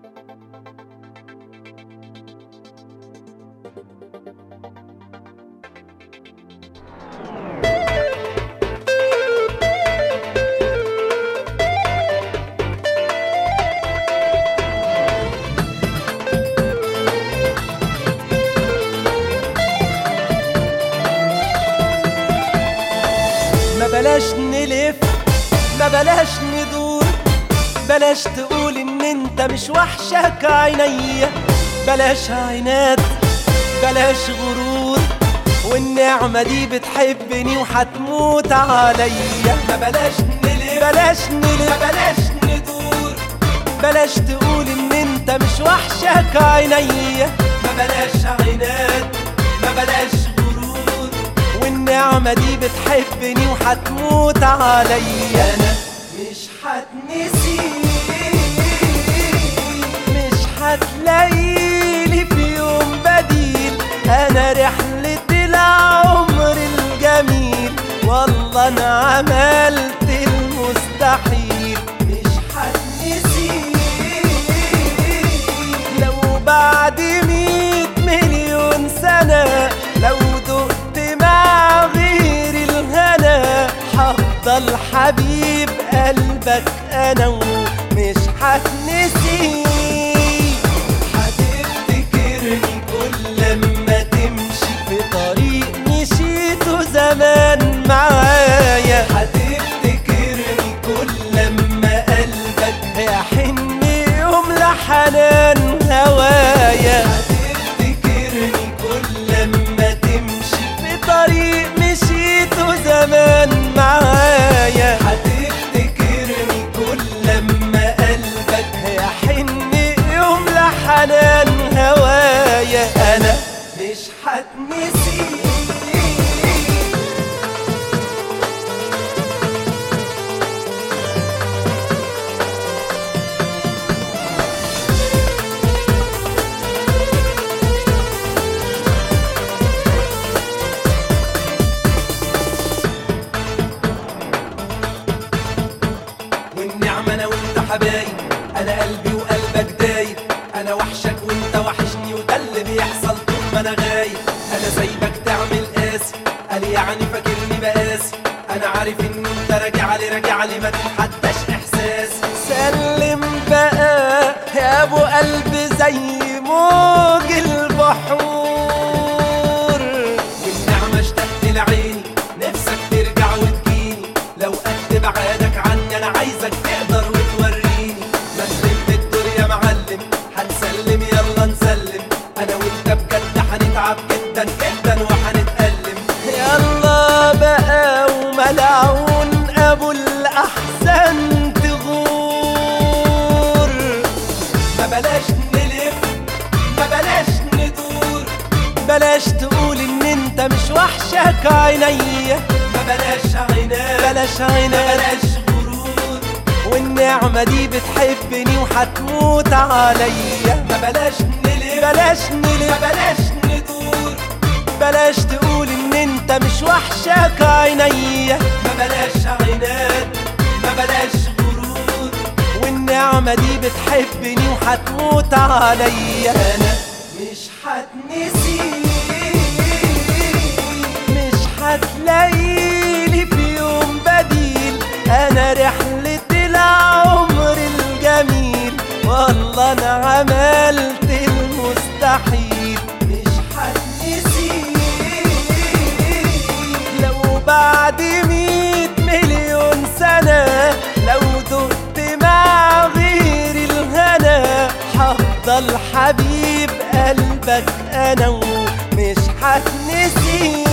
ما بلاش نلف ما بلاش ندور بلاش تقول ان انت مش وحشك عينيا بلاش عناد بلاش غرور والنعمة دي بتحبني وهتموت عليا ما بلاش نلف بلاش نلف ما بلاش ندور بلاش تقول ان انت مش وحشك عينيا ما بلاش عناد ما بلاش غرور والنعمة دي بتحبني وهتموت عليا انا مش هتنسي مش هتلاقيلي في يوم بديل انا رحلة العمر الجميل والله انا عملت المستحيل مش هتنسي لو بعد مية مليون سنة لو دقت مع غير الهنا هفضل حبيب قلبك انا ومش هتنسي هتفتكرني كل لما تمشي في طريق مشيته زمان معايا هتفتكرني كل لما قلبك هيحن يوم لحنان هوايا هتفتكرني كل لما تمشي في طريق مشيته زمان معايا هتفتكرني كل لما قلبك هيحن يوم لحنان هوايا انا مش هتنسي والنعمة أنا وأنت حبايب أنا قلبي وقلبك دايب أنا وحشك وأنت وحشني وده اللي بيحصل طول ما أنا غايب أنا سايبك تعمل قاسي قال يعني فاكرني بقاسي أنا عارف إن أنت راجع لي راجع لي ما تتحداش إحساسي سلم بقى يا أبو قلب زي موج البحور والنعمة اشتقت لعيني نفسك ترجع وتجيني لو قد بعادك عني انا عايزك تقدر وتوريني ما تلم الدور يا معلم هنسلم يلا نسلم انا وانت بجد هنتعب جدا جدا وهنتألم يلا بقى وملعون ابو الاحزان تغور ما بلاش نلف ما بلاش ندور بلاش تقول ان انت مش وحشك عينيا ما بلاش عناد بلاش عناد بلاش غرور والنعمة دي بتحبني وهتموت عليا ما بلاش نلف بلاش نلف ما بلاش ندور بلاش تقول ان انت مش وحشك عينيا ما بلاش عناد ما بلاش غرور والنعمة دي بتحبني وهتموت عليا انا مش هتنسي مش هتلاقيلي في يوم بديل انا رحلة العمر الجميل والله انا عملت المستحيل مش هتنسي لو بعد مية مليون سنة لو دقت مع غير الهنا هفضل حبيب قلبك انا ومش هتنسي